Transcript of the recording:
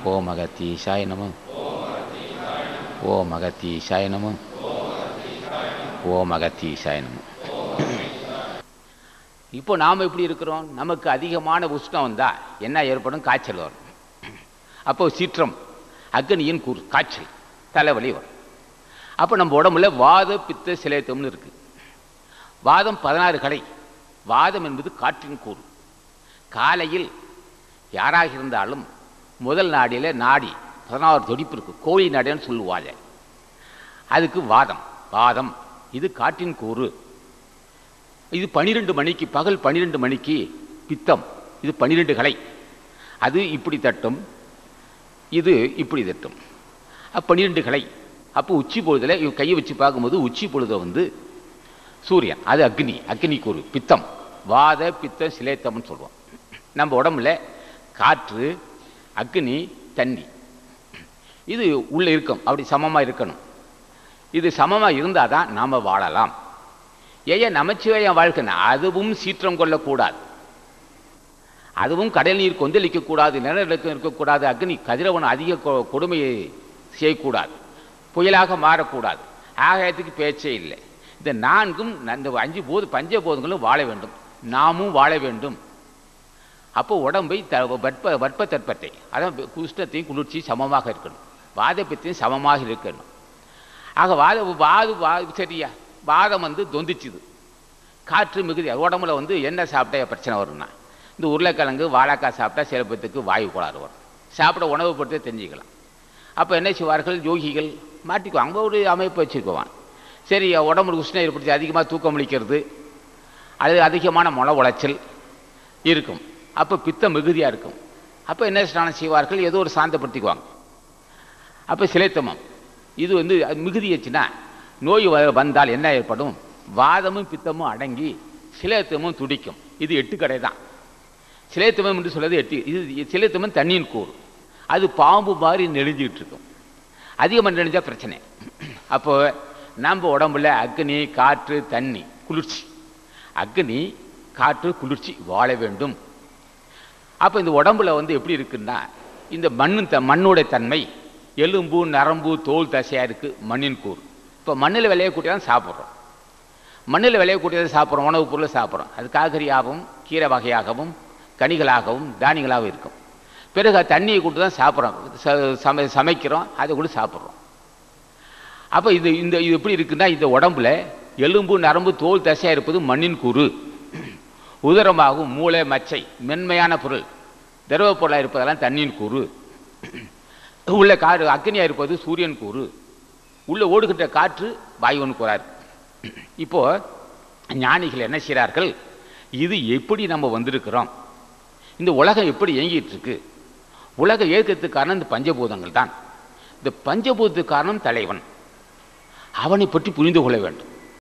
ஓம் அகத்தீசாய நம ஓம் அகத்தீசாய நம ஓம் அகத்தீசாய நம இப்போ நாம் எப்படி இருக்கிறோம் நமக்கு அதிகமான உஷ்ணம் வந்தால் என்ன ஏற்படும் காய்ச்சல் வரும் அப்போ சீற்றம் அக்னியின் கூறு காய்ச்சல் தலைவலி வரும் அப்போ நம்ம உடம்புல வாத பித்த சிலேத்தம்னு இருக்கு வாதம் பதினாறு கடை வாதம் என்பது காற்றின் கூறு காலையில் யாராக இருந்தாலும் முதல் நாடியில் நாடி பதினாறு துடிப்பு இருக்கு கோழி நாடின்னு சொல்லுவாங்க அதுக்கு வாதம் வாதம் இது காற்றின் கூறு இது பனிரெண்டு மணிக்கு பகல் பன்னிரெண்டு மணிக்கு பித்தம் இது பன்னிரெண்டு கலை அது இப்படி தட்டும் இது இப்படி தட்டும் அப்போ பன்னிரெண்டு கலை அப்போ உச்சி பொழுதில் இவன் கையை வச்சு பார்க்கும்போது உச்சி பொழுதை வந்து சூரியன் அது அக்னி அக்னி கூறு பித்தம் வாத பித்தம் சிலேத்தம்னு சொல்லுவோம் நம்ம உடம்புல காற்று அக்னி தண்ணி இது உள்ளே இருக்கும் அப்படி சமமாக இருக்கணும் இது சமமாக இருந்தால் தான் நாம் வாழலாம் ஏன் நமச்சிவாயம் வாழ்க்கைனா அதுவும் சீற்றம் கொள்ளக்கூடாது அதுவும் கடல் நீர் கொந்தளிக்கக்கூடாது நிலநடுக்கம் இருக்கக்கூடாது அக்னி கதிரவன் அதிக கொ- கொடுமையை செய்யக்கூடாது புயலாக மாறக்கூடாது ஆகாயத்துக்கு பேச்சே இல்லை இந்த நான்கும் இந்த அஞ்சு போது பஞ்சபோதங்களும் வாழ வேண்டும் நாமும் வாழ வேண்டும் அப்போ உடம்பை த வற்ப வற்ப தற்பத்தை அதான் குஷ்டத்தையும் குளிர்ச்சி சமமாக இருக்கணும் வாதப்பத்தையும் சமமாக இருக்கணும் ஆக வாத வாது வா சரியா வாதம் வந்து தொந்திச்சுது காற்று மிகுதி உடம்புல வந்து என்ன சாப்பிட்டா பிரச்சனை வரும்னா இந்த உருளைக்கிழங்கு வாழைக்காய் சாப்பிட்டா சில பேத்துக்கு வாயு கோளாறு வரும் சாப்பிட உணவு பொறுத்தே தெரிஞ்சுக்கலாம் அப்போ என்ன செய்வார்கள் யோகிகள் மாட்டிக்குவாங்க அங்கே ஒரு அமைப்பு வச்சுக்குவான் சரி உடம்புல உஷ்ணம் ஏற்படுத்தி அதிகமாக தூக்கம் அளிக்கிறது அது அதிகமான மன உளைச்சல் இருக்கும் அப்போ பித்தம் மிகுதியாக இருக்கும் அப்போ என்ன ஸ்நானம் செய்வார்கள் ஏதோ ஒரு சாந்தப்படுத்திக்குவாங்க அப்போ சிலைத்தமம் இது வந்து அது மிகுதியாச்சுன்னா நோய் வ- வந்தால் என்ன ஏற்படும் வாதமும் பித்தமும் அடங்கி சிலேத்தமும் துடிக்கும் இது எட்டு கடை தான் சிலேத்தமம் என்று சொல்வது எட்டு இது சிலேத்தமம் தண்ணியின் கூறு அது பாம்பு மாதிரி நெளிஞ்சிக்கிட்டு இருக்கும் அதிகமாக நெளிஞ்சா பிரச்சனை அப்போ நம்ம உடம்புல அக்னி காற்று தண்ணி குளிர்ச்சி அக்னி காற்று குளிர்ச்சி வாழ வேண்டும் அப்போ இந்த உடம்புல வந்து எப்படி இருக்குன்னா இந்த மண்ணு த மண்ணோட தன்மை எலும்பு நரம்பு தோல் தசையாக இருக்குது மண்ணின் கூறு இப்போ மண்ணில் விளையக்கூடிய தான் சாப்பிட்றோம் மண்ணில் விளையக்கூடியதை சாப்பிட்றோம் உணவுப் பொருளை சாப்பிட்றோம் அது காய்கறியாகவும் கீரை வகையாகவும் கனிகளாகவும் தானியங்களாகவும் இருக்கும் பிறகு அது தண்ணியை கொண்டு தான் சாப்பிட்றோம் ச- சமை சமைக்கிறோம் அதை கூட சாப்பிட்றோம் அப்போ இது இந்த இது எப்படி இருக்குன்னா இந்த உடம்புல எலும்பு நரம்பு தோல் தசையாக இருப்பது மண்ணின் கூறு உதரமாகும் மூளை மச்சை மென்மையான பொருள் திரவ பொருளாக இருப்பதெல்லாம் தண்ணியின் கூறு உள்ள காற்று அக்னியாக இருப்பது சூரியன் கூறு உள்ள ஓடுகின்ற காற்று வாயுவன் கூறார் இப்போ ஞானிகள் என்ன செய்கிறார்கள் இது எப்படி நம்ம வந்திருக்கிறோம் இந்த உலகம் எப்படி இயங்கிட்டு இருக்கு உலக இயக்கத்துக்கு காரணம் இந்த பஞ்சபூதங்கள் தான் இந்த பஞ்சபூதத்துக்கு காரணம் தலைவன் அவனை பற்றி புரிந்து கொள்ள வேண்டும்